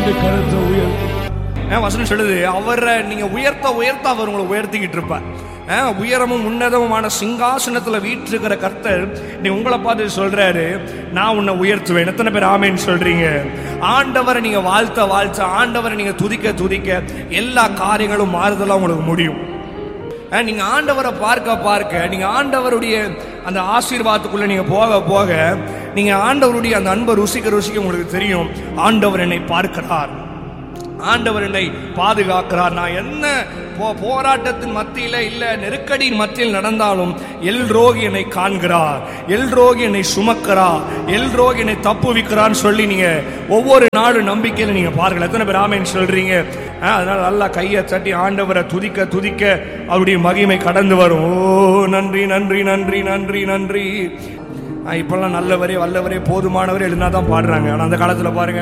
ரெண்டு கரத்தை உயர்த்தி ஆ, வசனம் சொல்லுது அவரை நீங்க உயர்த்த உயர்த்த அவர் உங்களை உயர்த்திக்கிட்டு இருப்பார் ஆ, உயரமும் உன்னதமுமான சிங்காசனத்துல வீற்றிருக்கிற கர்த்தர் நீ உங்களை பார்த்து சொல்றாரு நான் உன்னை உயர்த்துவேன் எத்தனை பேர் ஆமேன்னு சொல்றீங்க ஆண்டவரை நீங்க வாழ்த்த வாழ்த்த ஆண்டவரை நீங்க துதிக்க துதிக்க எல்லா காரியங்களும் மாறுதலா உங்களுக்கு முடியும் ஆ, நீங்க ஆண்டவரை பார்க்க பார்க்க நீங்க ஆண்டவருடைய அந்த ஆசீர்வாதத்துக்குள்ள நீங்க போக போக நீங்க ஆண்டவருடைய அந்த அன்பை ருசிக்க ருசிக்க உங்களுக்கு தெரியும் ஆண்டவர் என்னை பார்க்கிறார் ஆண்டவர் என்னை பாதுகாக்கிறார் நான் என்ன போ- போராட்டத்தின் மத்தியில இல்ல நெருக்கடியின் மத்தியில் நடந்தாலும் எல் ரோகி என்னை காண்கிறார் எல் ரோகி என்னை சுமக்கிறார் எல் ரோகி என்னை தப்புவிக்கிறான்னு சொல்லி நீங்க ஒவ்வொரு நாளும் நம்பிக்கையில நீங்க பாருங்கள் எத்தனை பேர் ஆமேன்னு சொல்றீங்க ஆ, அதனால நல்லா கையை தட்டி ஆண்டவரை துதிக்க துதிக்க அவருடைய மகிமை கடந்து வரும் ஓ நன்றி நன்றி நன்றி நன்றி நன்றி ஆ, இப்பெல்லாம் நல்லவரே வல்லவரே போதுமானவரே எழுதினா தான் பாடுறாங்க ஆனா அந்த காலத்துல பாருங்க